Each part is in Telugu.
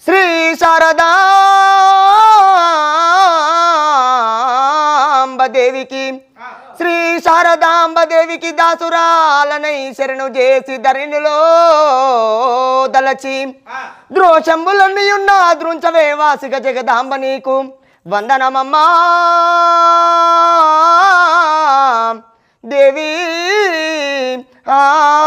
శ్రీ శారదాంబదేవికి శ్రీ శారదాంబదేవికి దాసురాలనై శరణు చేసి ధరణిలో దలచి ద్రోషంబులన్నీ ఉన్న ద్రుంచవే వాసిక జగదాంబ నీకు వందనమమ్మా దేవి ఆ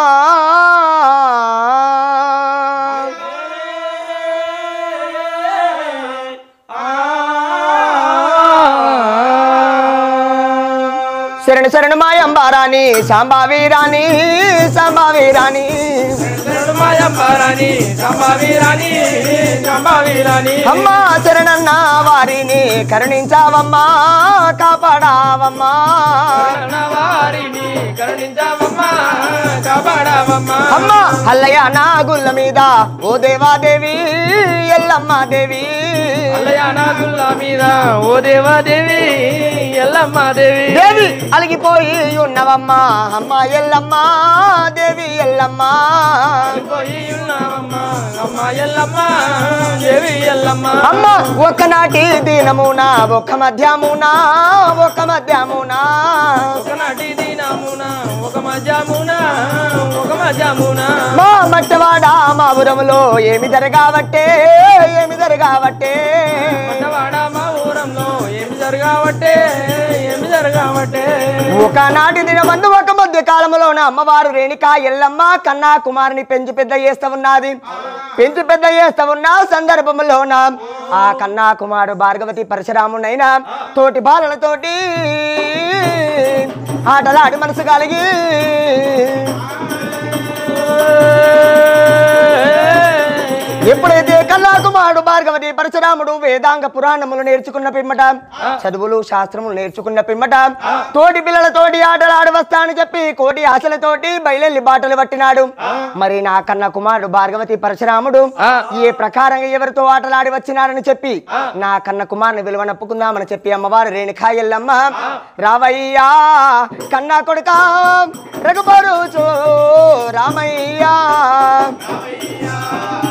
శరణు శరణు మాయంబారాణి శాంబావి రాణి శాంబావి రాణి మాయంబారాణి సంభావీరాణి సంభావీరాణి అమ్మా శరణన్న వారిని కరుణించావమ్మా కాపాడావమ్మా వారిని కరుణించావమ్మా కాపాడావమ్మా అమ్మా అల్లయ్య నా గుల్ల మీద ఓ దేవాదేవి ఎల్లమ్మ దేవి అల్లయ్య నాగుల్ల మీద ఓ దేవాదేవి ఎల్లమ్మ దేవి దేవి అలిగిపోయి ఉన్నవమ్మా అమ్మ ఎల్లమ్మ దేవి ఎల్లమ్మ పోయి ఉన్నావమ్మా అమ్మ ఎల్లమ్మ దేవి ఎల్లమ్మ అమ్మ ఒకనాటి దినమున ఒక మధ్యమున ఒక మధ్యమున ఒకనాటి దినమున ఒక మధ్యమున ఒక మధ్యమున మా మట్టవాడ మా ఊరములో ఏమి జరగావట్టే ఏమి జరగావట్టే పట్టవాడ మా ఊరంలో ఏమి జరగావట్టే ఏమి జరగావట్టే ఒకనాటి దినమందు ఒక మధ్య కాలంలోన అమ్మవారు రేణుక ఎల్లమ్మ కన్నా కుమారుని పెంచి పెద్ద చేస్తా ఉన్నది పెంచి పెద్ద చేస్తా ఉన్న సందర్భంలోన ఆ కన్నా కుమారుడు భార్గవతి పరశురామునైనా తోటి బాలలతోటి ఆటలాడి మనసు కలిగి ఎప్పుడైతే కల్లాకుమారుడు భార్గవతి పరశురాముడు వేదాంగ పురాణములు నేర్చుకున్న పిమ్మట చదువులు శాస్త్రములు నేర్చుకున్న పిమ్మట తోటి పిల్లలతోటి ఆటలాడి వస్తా అని చెప్పి కోటి ఆశలతోటి బయలెల్లి బాటలు పట్టినాడు మరి నా కన్న కుమారుడు భార్గవతి పరశురాముడు ఏ ప్రకారంగా ఎవరితో ఆటలాడి వచ్చినారని చెప్పి నా కన్న కుమారుని విలువనప్పుకుందామని చెప్పి అమ్మవారు రేణుకా ఎల్లమ్మ రావయ్యా కన్నా కొడుక రఘుబరుచు రామయ్యా